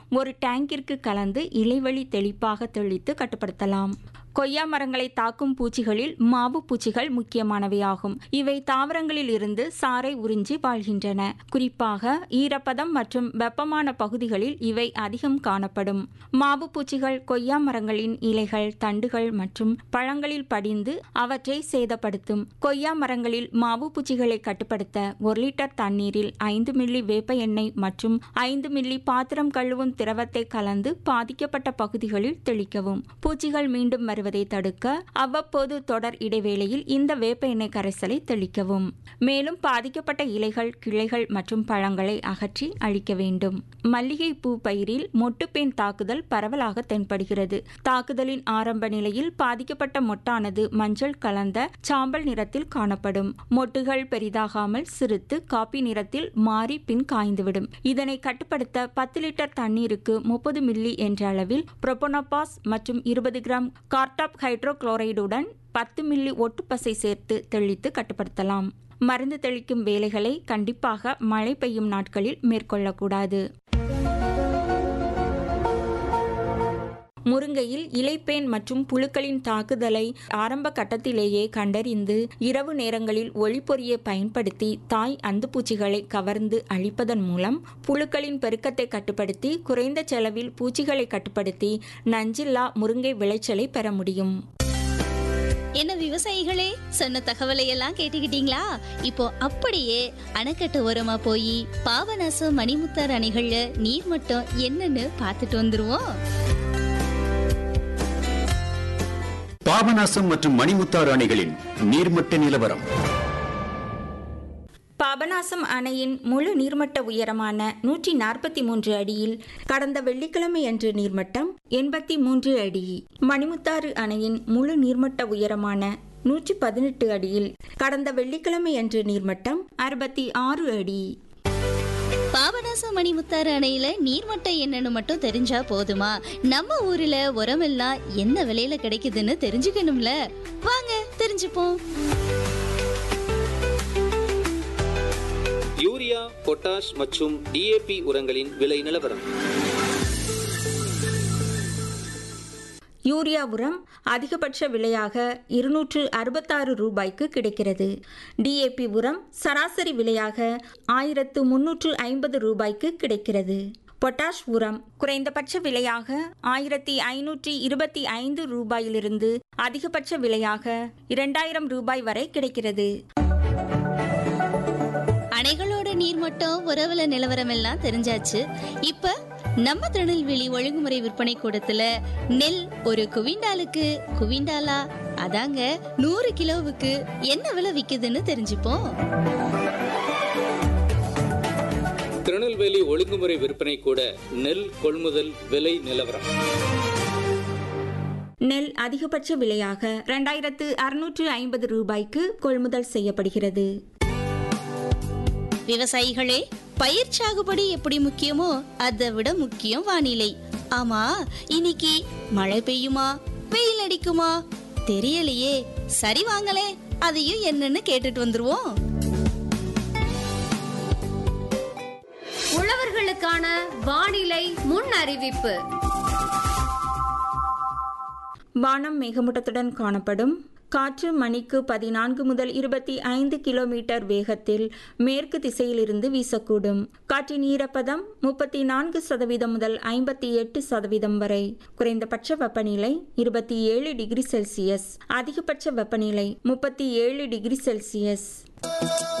ஒரு டேங்கிற்கு கலந்து இலைவழி தெளிப்பாக தெளித்து கட்டுப்படுத்தலாம் கொய்யா மரங்களை தாக்கும் பூச்சிகளில் மாவு பூச்சிகள் முக்கியமானவையாகும் இவை தாவரங்களில் இருந்து சாறை உறிஞ்சி வாழ்கின்றன குறிப்பாக ஈரப்பதம் மற்றும் வெப்பமான பகுதிகளில் இவை அதிகம் காணப்படும் மாவு பூச்சிகள் கொய்யா மரங்களின் இலைகள் தண்டுகள் மற்றும் பழங்களில் படிந்து அவற்றை சேதப்படுத்தும் கொய்யா மரங்களில் மாவு பூச்சிகளை கட்டுப்படுத்த ஒரு லிட்டர் தண்ணீரில் ஐந்து மில்லி வேப்ப எண்ணெய் மற்றும் ஐந்து மில்லி பாத்திரம் கழுவும் திரவத்தை கலந்து பாதிக்கப்பட்ட பகுதிகளில் தெளிக்கவும் பூச்சிகள் மீண்டும் வருவதை தடுக்க அவ்வப்போது தொடர் இடைவேளையில் இந்த வேப்ப எண்ணெய் கரைசலை தெளிக்கவும் மேலும் பாதிக்கப்பட்ட இலைகள் கிளைகள் மற்றும் பழங்களை அகற்றி அழிக்க வேண்டும் மல்லிகை பூ பயிரில் மொட்டுப்பேன் தாக்குதல் பரவலாக தென்படுகிறது தாக்குதலின் ஆரம்ப நிலையில் பாதிக்கப்பட்ட மொட்டானது மஞ்சள் கலந்த சாம்பல் நிறத்தில் காணப்படும் மொட்டுகள் பெரிதாகாமல் சிறுத்து காப்பி நிறத்தில் மாறி பின் காய்ந்துவிடும் இதனை கட்டுப்படுத்த பத்து லிட்டர் தண்ணீருக்கு முப்பது மில்லி என்ற அளவில் புரோபோனோபாஸ் மற்றும் இருபது கிராம் கார்டாப் ஹைட்ரோகுளோரைடுடன் பத்து மில்லி ஒட்டுப்பசை சேர்த்து தெளித்து கட்டுப்படுத்தலாம் மருந்து தெளிக்கும் வேலைகளை கண்டிப்பாக மழை பெய்யும் நாட்களில் மேற்கொள்ளக்கூடாது முருங்கையில் இலைப்பேன் மற்றும் புழுக்களின் தாக்குதலை ஆரம்ப கட்டத்திலேயே கண்டறிந்து இரவு நேரங்களில் ஒளிப்பொறியை பயன்படுத்தி தாய் அந்துப்பூச்சிகளை கவர்ந்து அழிப்பதன் மூலம் புழுக்களின் பெருக்கத்தை கட்டுப்படுத்தி குறைந்த செலவில் பூச்சிகளை கட்டுப்படுத்தி நஞ்சில்லா முருங்கை விளைச்சலை பெற முடியும் என்ன விவசாயிகளே சொன்ன தகவலை எல்லாம் கேட்டுக்கிட்டீங்களா இப்போ அப்படியே அணைக்கட்டு ஓரமா போய் பாபநாசம் மணிமுத்தார் அணைகள்ல நீர் மட்டம் என்னன்னு பார்த்துட்டு வந்துருவோம் பாபநாசம் மற்றும் மணிமுத்தாறு அணைகளின் நீர்மட்ட நிலவரம் பாபநாசம் அணையின் முழு நீர்மட்ட உயரமான நூற்றி நாற்பத்தி மூன்று அடியில் கடந்த வெள்ளிக்கிழமை அன்று நீர்மட்டம் எண்பத்தி மூன்று அடி மணிமுத்தாறு அணையின் முழு நீர்மட்ட உயரமான நூற்றி பதினெட்டு அடியில் கடந்த வெள்ளிக்கிழமை அன்று நீர்மட்டம் அறுபத்தி ஆறு அடி பாபநாசம் மணிமுத்தாறு அணையில நீர்மட்டம் என்னன்னு மட்டும் தெரிஞ்சா போதுமா நம்ம ஊர்ல உரமெல்லாம் என்ன விலையில கிடைக்குதுன்னு தெரிஞ்சுக்கணும்ல வாங்க தெரிஞ்சுப்போம் யூரியா பொட்டாஷ் மற்றும் டிஏபி உரங்களின் விலை நிலவரம் யூரியா உரம் அதிகபட்ச விலையாக இருநூற்று அறுபத்தாறு ரூபாய்க்கு கிடைக்கிறது டிஏபி உரம் சராசரி விலையாக ஆயிரத்து முன்னூற்று ஐம்பது ரூபாய்க்கு கிடைக்கிறது பொட்டாஷ் உரம் குறைந்தபட்ச விலையாக ஆயிரத்தி ஐநூற்றி இருபத்தி ஐந்து ரூபாயிலிருந்து அதிகபட்ச விலையாக இரண்டாயிரம் ரூபாய் வரை கிடைக்கிறது அணைகளோட நீர்மட்டம் உறவுல நிலவரம் எல்லாம் தெரிஞ்சாச்சு இப்ப நம்ம திருநெல்வேலி ஒழுங்குமுறை விற்பனை கூடத்துல நெல் ஒரு குவிண்டாலுக்கு குவிண்டாலா அதாங்க நூறு கிலோவுக்கு என்ன விலை விக்குதுன்னு தெரிஞ்சுப்போம் திருநெல்வேலி ஒழுங்குமுறை விற்பனை கூட நெல் கொள்முதல் விலை நிலவரம் நெல் அதிகபட்ச விலையாக இரண்டாயிரத்து அறுநூற்று ஐம்பது ரூபாய்க்கு கொள்முதல் செய்யப்படுகிறது விவசாயிகளே பயிர் சாகுபடி எப்படி முக்கியமோ அதை விட முக்கியம் வானிலை ஆமா இன்னைக்கு மழை பெய்யுமா வெயில் அடிக்குமா தெரியலையே சரி வாங்களே அதையும் என்னன்னு கேட்டுட்டு வந்துருவோம் உழவர்களுக்கான வானிலை முன் அறிவிப்பு வானம் மேகமூட்டத்துடன் காணப்படும் காற்று மணிக்கு பதினான்கு முதல் இருபத்தி ஐந்து கிலோமீட்டர் வேகத்தில் மேற்கு திசையிலிருந்து வீசக்கூடும் காற்றின் ஈரப்பதம் முப்பத்தி நான்கு சதவீதம் முதல் ஐம்பத்தி எட்டு சதவீதம் வரை குறைந்தபட்ச வெப்பநிலை இருபத்தி ஏழு டிகிரி செல்சியஸ் அதிகபட்ச வெப்பநிலை முப்பத்தி ஏழு டிகிரி செல்சியஸ்